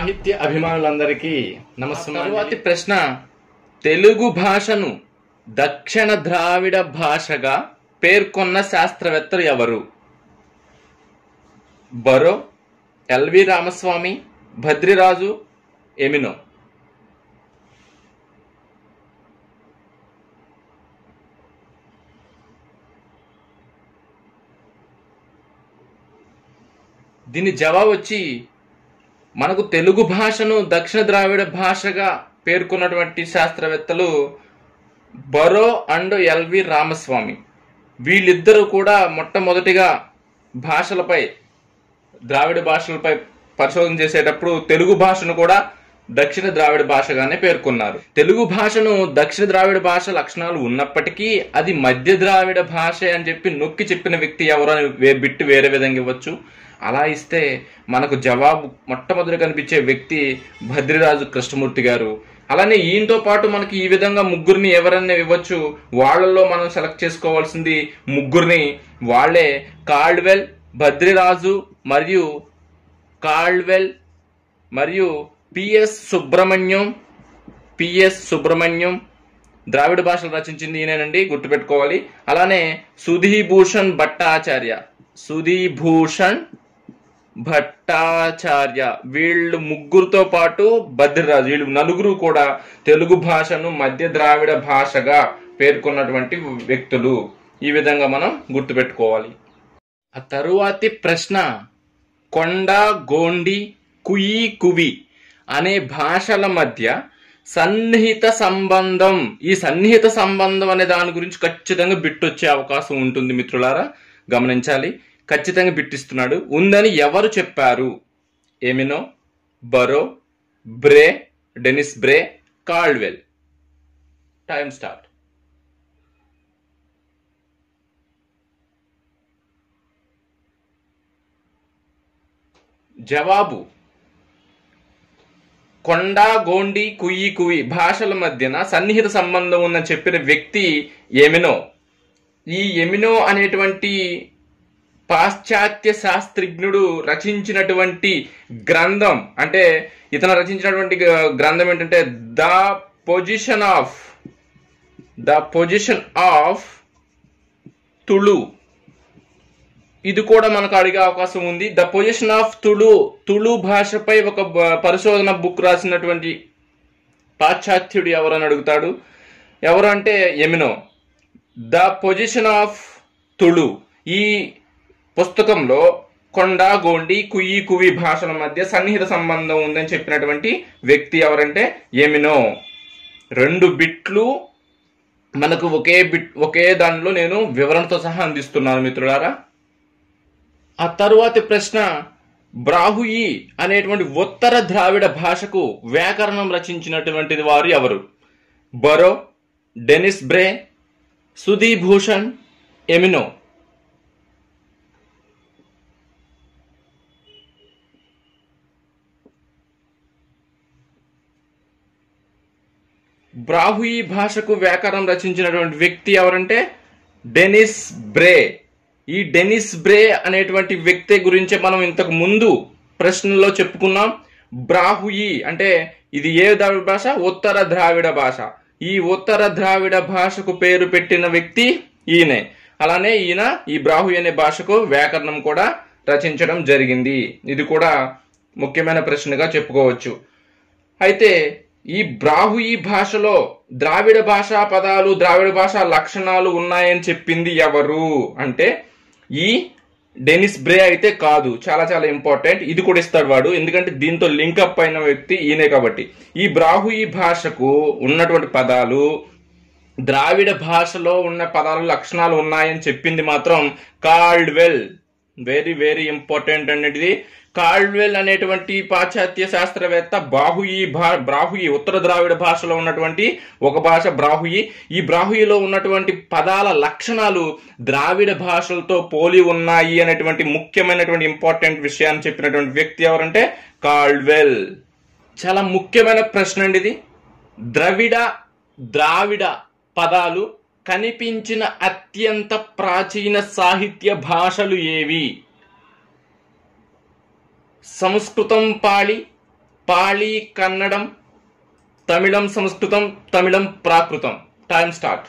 సాహిత్య అభిమానులందరికీ నమస్కారం తరువాతి ప్రశ్న తెలుగు భాషను దక్షిణ ద్రావిడ భాషగా పేర్కొన్న శాస్త్రవేత్తలు ఎవరు Burrow LV Ramaswamy Bhadriraju Emeneau దీని జవాబు వచ్చి మనకు తెలుగు భాషను దక్షిణ ద్రావిడ భాషగా పేర్కొన్నటువంటి శాస్త్రవేత్తలు బరో అండ్ ఎల్వి రామస్వామి వీళ్ళిద్దరూ కూడా మొట్టమొదటిగా భాషలపై ద్రావిడ భాషలపై పరిశోధన చేసేటప్పుడు తెలుగు భాషను కూడా దక్షిణ ద్రావిడ భాషగానే పేర్కొన్నారు తెలుగు భాషను దక్షిణ ద్రావిడ భాష లక్షణాలు ఉన్నప్పటికీ అది మధ్య ద్రావిడ భాష అని చెప్పి నొక్కి చెప్పిన వ్యక్తి ఎవరు అని వే- బిట్టు వేరే విధంగా ఇవ్వచ్చు అలా ఇస్తే మనకు జవాబు మొట్టమొదటి కనిపించే వ్యక్తి భద్రిరాజు కృష్ణమూర్తి గారు అలానే ఈయనతో పాటు మనకి ఈ విధంగా ముగ్గురిని ఎవరన్నా ఇవ్వచ్చు వాళ్ళల్లో మనం సెలెక్ట్ చేసుకోవాల్సింది ముగ్గురిని వాళ్ళే కాల్డ్వెల్ భద్రిరాజు మరియు కాల్డ్వెల్ మరియు పిఎస్ సుబ్రహ్మణ్యం పిఎస్ సుబ్రహ్మణ్యం ద్రావిడ భాషలు రచించింది ఈయనేనండి గుర్తుపెట్టుకోవాలి అలానే సుధీభూషణ్ భట్టాచార్య సుధీభూషణ్ భట్టాచార్య వీళ్ళు ముగ్గురుతో పాటు భద్రరాజు వీళ్ళు నలుగురు కూడా తెలుగు భాషను మధ్య ద్రావిడ భాషగా పేర్కొన్నటువంటి వ్యక్తులు ఈ విధంగా మనం గుర్తుపెట్టుకోవాలి ఆ తరువాతి ప్రశ్న కొండ గోండి కుయి కువి అనే భాషల మధ్య సన్నిహిత సంబంధం ఈ సన్నిహిత సంబంధం అనే దాని గురించి ఖచ్చితంగా బిట్టొచ్చే అవకాశం ఉంటుంది మిత్రులారా గమనించాలి ఖచ్చితంగా బిట్టిస్తున్నాడు ఉందని ఎవరు చెప్పారు Emeneau Burrow Bray Denis Bray Caldwell time start జవాబు కొండ గోండి కుయ్యి కుయి భాషల మధ్యన సన్నిహిత సంబంధం ఉన్న చెప్పిన వ్యక్తి ఎమినో ఈ ఎమినో అనేటువంటి పాశ్చాత్య శాస్త్రజ్ఞుడు రచించినటువంటి గ్రంథం అంటే ఇతను రచించినటువంటి గ- గ్రంథం ఏంటంటే the position of the position of Tulu ఇది కూడా మనకు అడిగే అవకాశం ఉంది the position of Tulu Tulu భాషపై ఒక బ- పరిశోధన బుక్ రాసినటువంటి పాశ్చాత్యుడు ఎవరని అడుగుతాడు ఎవరు అంటే Emeneau the position of Tulu ఈ పుస్తకంలో కొండ గోండి కుయి కువి భాషల మధ్య సన్నిహిత సంబంధం ఉందని చెప్పినటువంటి వ్యక్తి ఎవరంటే ఎమినో రెండు బిట్లు మనకు ఒకే బిట్ ఒకే దానిలో నేను వివరణతో సహా అందిస్తున్నాను మిత్రులారా ఆ తరువాతి ప్రశ్న బ్రాహుయి అనేటువంటి ఉత్తర ద్రావిడ భాషకు వ్యాకరణం రచించినటువంటిది వారు ఎవరు బరో డెనిస్ బ్రే సుధీభూషణ్ ఎమినో బ్రాహుయి భాషకు వ్యాకరణం రచించినటువంటి వ్యక్తి ఎవరంటే డెనిస్ బ్రే ఈ డెనిస్ బ్రే అనేటువంటి వ్యక్తి గురించి మనం ఇంతకు ముందు ప్రశ్నలో చెప్పుకున్నాం బ్రాహుయి అంటే ఇది ఏ ద్రావిడ భాష ఉత్తర ద్రావిడ భాష ఈ ఉత్తర ద్రావిడ భాషకు పేరు పెట్టిన వ్యక్తి ఈయనే అలానే ఈయన ఈ బ్రాహుయి అనే భాషకు వ్యాకరణం కూడా రచించడం జరిగింది ఇది కూడా ముఖ్యమైన ప్రశ్నగా చెప్పుకోవచ్చు అయితే ఈ బ్రాహుయి భాషలో ద్రావిడ భాషా పదాలు ద్రావిడ భాషా లక్షణాలు ఉన్నాయని చెప్పింది ఎవరు అంటే ఈ డెనిస్ బ్రే అయితే కాదు చాలా చాలా ఇంపార్టెంట్ ఇది కూడా ఇస్తాడు వాడు ఎందుకంటే దీంతో లింకప్ అయిన వ్యక్తి ఈయనే కాబట్టి ఈ బ్రాహుయి భాషకు ఉన్నటువంటి పదాలు ద్రావిడ భాషలో ఉన్న పదాల లక్షణాలు ఉన్నాయని చెప్పింది మాత్రం కాల్డ్వెల్ వెరీ వెరీ ఇంపార్టెంట్ అనేది కాల్డ్వెల్ అనేటువంటి పాశ్చాత్య శాస్త్రవేత్త బాహుయి భా బ్రాహుయి ఉత్తర ద్రావిడ భాషలో ఉన్నటువంటి ఒక భాష బ్రాహుయి ఈ బ్రాహుయిలో ఉన్నటువంటి పదాల లక్షణాలు ద్రావిడ భాషలతో పోలి ఉన్నాయి అనేటువంటి ముఖ్యమైనటువంటి ఇంపార్టెంట్ విషయాన్ని చెప్పినటువంటి వ్యక్తి ఎవరంటే కాల్డ్వెల్ చాలా ముఖ్యమైన ప్రశ్న అండి ఇది ద్రవిడ ద్రావిడ పదాలు కనిపించిన అత్యంత ప్రాచీన సాహిత్య భాషలు ఏవి సంస్కృతం పాళి పాళీ కన్నడం తమిళం సంస్కృతం తమిళం ప్రాకృతం టైం స్టార్ట్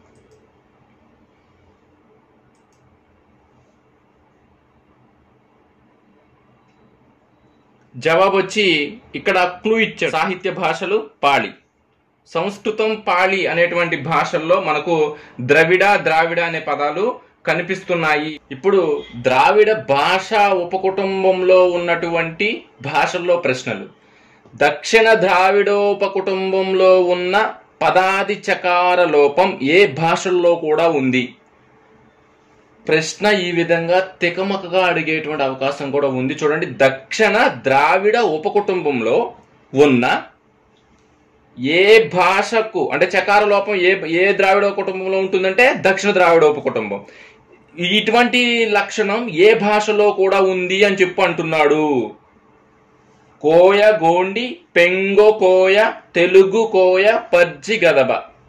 జవాబు వచ్చి ఇక్కడ క్లూ ఇచ్చాడు సాహిత్య భాషలు పాళి సంస్కృతం పాళి అనేటువంటి భాషల్లో మనకు ద్రవిడ ద్రావిడ అనే పదాలు కనిపిస్తున్నాయి ఇప్పుడు ద్రావిడ భాషా ఉపకుటుంబంలో ఉన్నటువంటి భాషల్లో ప్రశ్నలు దక్షిణ ద్రావిడోపకుటుంబంలో ఉన్న పదాది చకార లోపం ఏ భాషల్లో కూడా ఉంది ప్రశ్న ఈ విధంగా తికమకగా అడిగేటువంటి అవకాశం కూడా ఉంది చూడండి దక్షిణ ద్రావిడ ఉపకుటుంబంలో ఉన్న ఏ భాషకు అంటే చకార లోపం ఏ ఏ ద్రావిడ కుటుంబంలో ఉంటుందంటే దక్షిణ ద్రావిడ ఉపకుటుంబం ఇటువంటి లక్షణం ఏ భాషలో కూడా ఉంది అని చెప్పు అంటున్నాడు కోయ గోండి పెంగో కోయ తెలుగు కోయ పజ్జి గదబ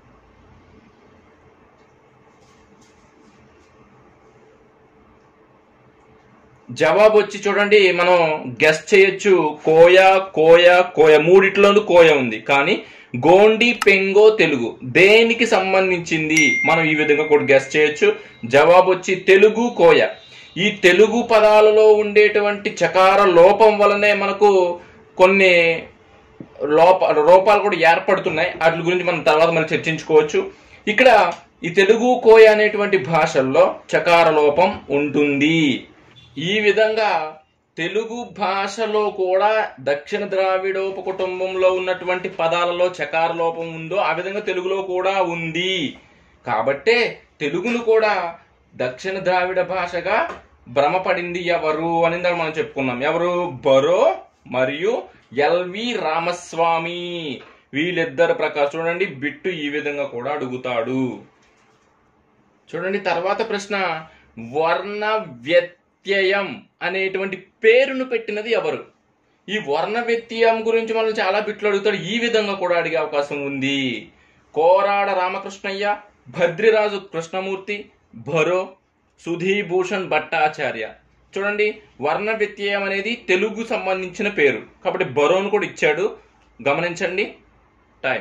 జవాబు వచ్చి చూడండి మనం గెస్ చేయొచ్చు కోయ కోయ కోయ మూడిట్లోనూ కోయ ఉంది కానీ గోండి పెంగో తెలుగు దేనికి సంబంధించింది మనం ఈ విధంగా కూడా గెస్ చేయొచ్చు జవాబు వచ్చి తెలుగు కోయ ఈ తెలుగు పదాలలో ఉండేటువంటి చకార లోపం వలనే మనకు కొన్ని లోప రూపాలు కూడా ఏర్పడుతున్నాయి వాటి గురించి మనం తర్వాత మనం చర్చించుకోవచ్చు ఇక్కడ ఈ తెలుగు కోయ అనేటువంటి భాషల్లో చకార లోపం ఉంటుంది ఈ విధంగా తెలుగు భాషలో కూడా దక్షిణ ద్రావిడోప కుటుంబంలో ఉన్నటువంటి పదాలలో చకార లోపం ఉందో ఆ విధంగా తెలుగులో కూడా ఉంది కాబట్టే తెలుగును కూడా దక్షిణ ద్రావిడ భాషగా భ్రమపడింది ఎవరు అని ఇందాక మనం చెప్పుకున్నాం ఎవరు బరో మరియు ఎల్వి రామస్వామి వీళ్ళిద్దరు ప్రకారం చూడండి బిట్టు ఈ విధంగా కూడా అడుగుతాడు చూడండి తర్వాత ప్రశ్న వర్ణ వ్యత్యయం అనేటువంటి పేరును పెట్టినది ఎవరు ఈ వర్ణ వ్యత్యయం గురించి మనం చాలా బిట్లు అడుగుతాడు ఈ విధంగా కూడా అడిగే అవకాశం ఉంది కోరాడ రామకృష్ణయ్య భద్రిరాజు కృష్ణమూర్తి భరో సుధీభూషణ్ భట్టాచార్య చూడండి వర్ణ వ్యత్యయం అనేది తెలుగు సంబంధించిన పేరు కాబట్టి బరోను కూడా ఇచ్చాడు గమనించండి టైం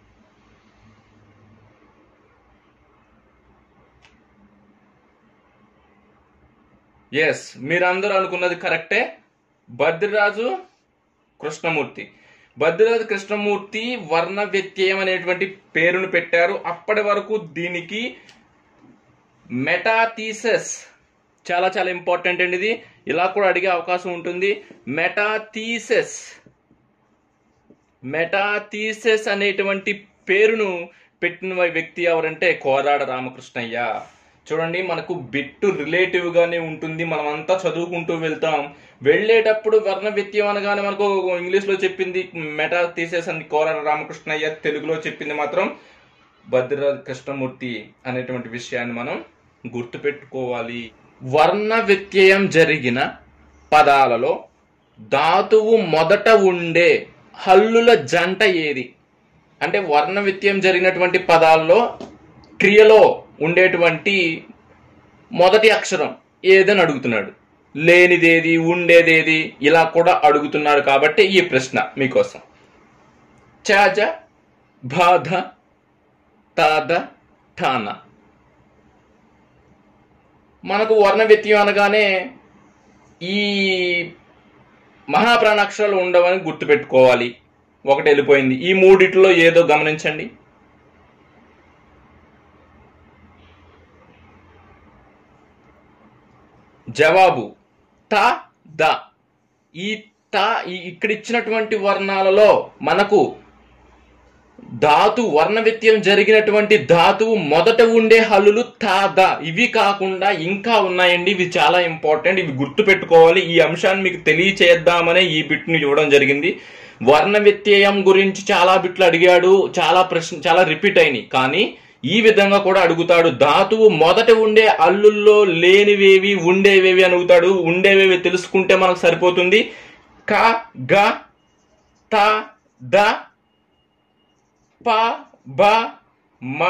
ఎస్ మీరందరూ అనుకున్నది కరెక్టే భద్రరాజు కృష్ణమూర్తి భద్రరాజు కృష్ణమూర్తి వర్ణ వ్యత్యయం అనేటువంటి పేరును పెట్టారు అప్పటి వరకు దీనికి మెటాథీసెస్ చాలా చాలా ఇంపార్టెంట్ అండి ఇది ఇలా కూడా అడిగే అవకాశం ఉంటుంది మెటాథీసెస్ మెటాథీసెస్ అనేటువంటి పేరును పెట్టిన వ్యక్తి ఎవరంటే కోరాడ రామకృష్ణయ్య చూడండి మనకు బిట్టు రిలేటివ్ గానే ఉంటుంది మనం అంతా చదువుకుంటూ వెళ్తాం వెళ్ళేటప్పుడు వర్ణ వ్యత్యం అనగానే మనకు ఇంగ్లీష్ లో చెప్పింది మెటా తీసేసంది కోరాడ రామకృష్ణయ్య తెలుగులో చెప్పింది మాత్రం భద్రరాజ్ కృష్ణమూర్తి అనేటువంటి విషయాన్ని మనం గుర్తుపెట్టుకోవాలి వర్ణ వ్యత్యయం జరిగిన పదాలలో ధాతువు మొదట ఉండే హల్లుల జంట ఏది అంటే వర్ణ వ్యత్యయం జరిగినటువంటి పదాల్లో క్రియలో ఉండేటువంటి మొదటి అక్షరం ఏదని అడుగుతున్నాడు లేనిదేది ఉండేదేది ఇలా కూడా అడుగుతున్నారు కాబట్టి ఈ ప్రశ్న మీకోసం చాజ బాధ తాద ఠాన మనకు వర్ణ వ్యత్యం అనగానే ఈ మహాప్రాణాక్షరాలు ఉండవని గుర్తుపెట్టుకోవాలి ఒకటి వెళ్ళిపోయింది ఈ మూడిట్లో ఏదో గమనించండి జవాబు త ద ఈ త ఈ ఇక్కడ ఇచ్చినటువంటి వర్ణాలలో మనకు ధాతు వర్ణ వ్యత్యం జరిగినటువంటి ధాతువు మొదట ఉండే హల్లులు తా ద ఇవి కాకుండా ఇంకా ఉన్నాయండి ఇవి చాలా ఇంపార్టెంట్ ఇవి గుర్తు పెట్టుకోవాలి ఈ అంశాన్ని మీకు తెలియచేద్దామనే ఈ బిట్ని ఇవ్వడం జరిగింది వర్ణ వ్యత్యయం గురించి చాలా బిట్లు అడిగాడు చాలా ప్రశ్న చాలా రిపీట్ అయినాయి కానీ ఈ విధంగా కూడా అడుగుతాడు ధాతువు మొదట ఉండే అల్లుల్లో లేనివేవి ఉండేవేవి అని అడుగుతాడు ఉండేవేవి తెలుసుకుంటే మనకు సరిపోతుంది క గ త ద ప బ మ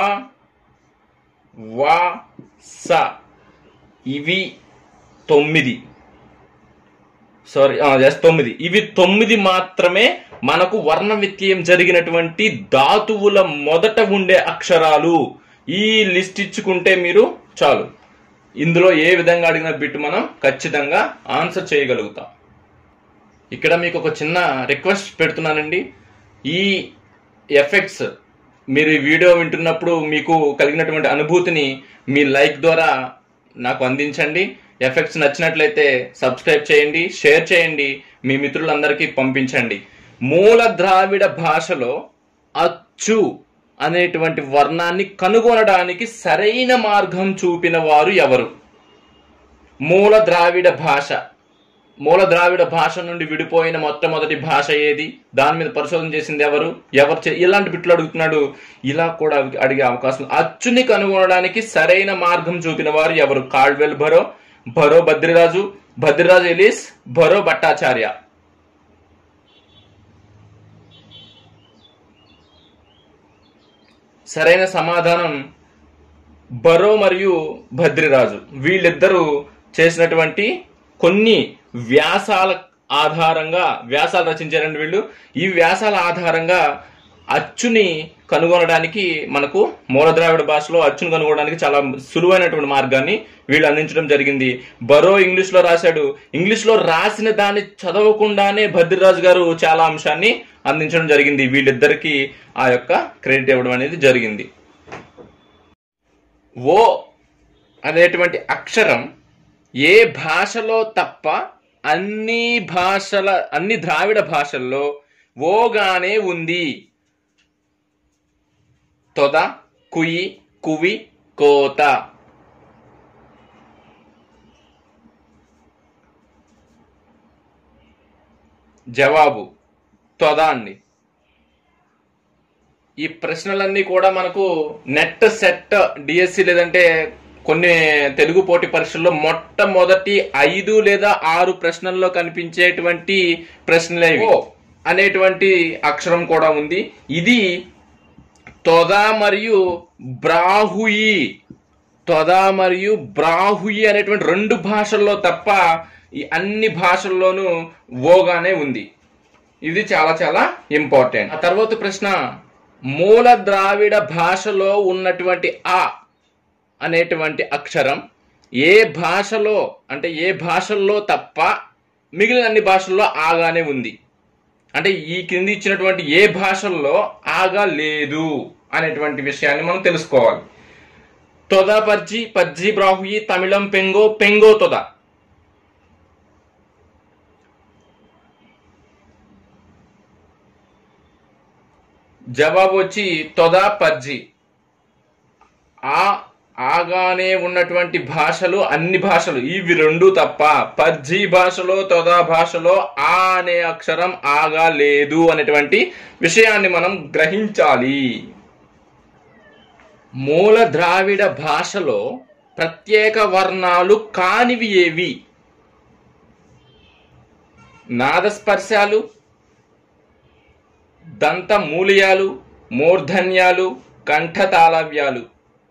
వ స ఇవి తొమ్మిది సారీ ఎస్ తొమ్మిది ఇవి తొమ్మిది మాత్రమే మనకు వర్ణ వ్యత్యయం జరిగినటువంటి ధాతువుల మొదట ఉండే అక్షరాలు ఈ లిస్ట్ ఇచ్చుకుంటే మీరు చాలు ఇందులో ఏ విధంగా అడిగిన బిట్ మనం ఖచ్చితంగా ఆన్సర్ చేయగలుగుతాం ఇక్కడ మీకు ఒక చిన్న రిక్వెస్ట్ పెడుతున్నానండి ఈ ఎఫెక్ట్స్ మీరు ఈ వీడియో వింటున్నప్పుడు మీకు కలిగినటువంటి అనుభూతిని మీ లైక్ ద్వారా నాకు అందించండి ఎఫెక్ట్స్ నచ్చినట్లయితే సబ్స్క్రైబ్ చేయండి షేర్ చేయండి మీ మిత్రులందరికీ పంపించండి మూల ద్రావిడ భాషలో అచ్చు అనేటువంటి వర్ణాన్ని కనుగొనడానికి సరైన మార్గం చూపిన వారు ఎవరు మూల ద్రావిడ భాష మూల ద్రావిడ భాష నుండి విడిపోయిన మొట్టమొదటి భాష ఏది దాని మీద పరిశోధన చేసింది ఎవరు ఎవరు చే- ఇలాంటి బిట్లు అడుగుతున్నాడు ఇలా కూడా అడిగే- అడిగే అవకాశం ఉంది. అచ్చుని కనుగొనడానికి సరైన మార్గం చూపిన వారు ఎవరు Caldwell Burrow Burrow Bhadriraju Bhadriraju Ellis Burrow Bhattacharya సరైన సమాధానం బరో మరియు భద్రిరాజు వీళ్ళిద్దరూ చేసినటువంటి కొన్ని వ్యాసాల ఆధారంగా వ్యాసాలు రచించారండి వీళ్ళు ఈ వ్యాసాల ఆధారంగా అచ్చుని కనుగొనడానికి మనకు మూల ద్రావిడ భాషలో అచ్చును కనుగొనడానికి చాలా సులువైనటువంటి మార్గాన్ని వీళ్ళు అందించడం జరిగింది బరో ఇంగ్లీష్ లో రాశాడు ఇంగ్లీష్ లో రాసిన దాన్ని చదవకుండానే భద్రరాజు గారు చాలా అంశాన్ని అందించడం జరిగింది వీళ్ళిద్దరికి ఆ యొక్క క్రెడిట్ ఇవ్వడం అనేది జరిగింది ఓ అనేటువంటి అక్షరం ఏ భాషలో తప్ప అన్ని భాషల అన్ని ద్రావిడ భాషల్లో ఓగానే ఉంది తొద కుయి కువి కోత జవాబు తొద అండి ఈ ప్రశ్నలన్నీ కూడా మనకు నెట్ సెట్ డిఎస్సి లేదంటే కొన్ని తెలుగు పోటీ పరీక్షల్లో మొట్టమొదటి ఐదు లేదా ఆరు ప్రశ్నల్లో కనిపించేటువంటి ప్రశ్నలే ఇవి. ఓ అనేటువంటి అక్షరం కూడా ఉంది ఇది తొద మరియు బ్రాహుయి తొద మరియు బ్రాహుయి అనేటువంటి రెండు భాషల్లో తప్ప ఈ అన్ని భాషల్లోనూ ఓగానే ఉంది ఇది చాలా చాలా ఇంపార్టెంట్ ఆ తర్వాత ప్రశ్న మూల ద్రావిడ భాషలో ఉన్నటువంటి ఆ అనేటువంటి అక్షరం ఏ భాషలో అంటే ఏ భాషల్లో తప్ప మిగిలిన అన్ని భాషల్లో ఆగానే ఉంది అంటే ఈ కింది ఇచ్చినటువంటి ఏ భాషల్లో ఆగా లేదు అనేటువంటి విషయాన్ని మనం తెలుసుకోవాలి తొద పర్జి పర్జి బ్రాహుయి తమిళం పెంగో పెంగో తొద జవాబు వచ్చి తొద పర్జి ఆ ఆగానే ఉన్నటువంటి భాషలు అన్ని భాషలు ఇవి రెండు తప్ప పర్జీ భాషలో తొద భాషలో ఆ అనే అక్షరం ఆగా లేదు అనేటువంటి విషయాన్ని మనం గ్రహించాలి మూల ద్రావిడ భాషలో ప్రత్యేక వర్ణాలు కానివి ఏవి నాదస్పర్శాలు దంత మూలియాలు మూర్ధన్యాలు కంఠతాళవ్యాలు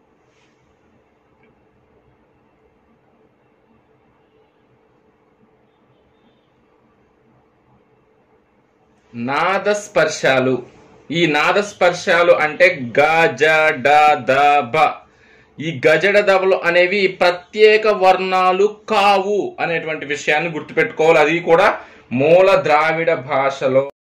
నాదస్పర్శాలు ఈ నాదస్పర్శాలు అంటే గ జ డ ద బ ఈ గజడ దబలు అనేవి ప్రత్యేక వర్ణాలు కావు అనేటువంటి విషయాన్ని గుర్తుపెట్టుకోవాలి అది కూడా మూల ద్రావిడ భాషలో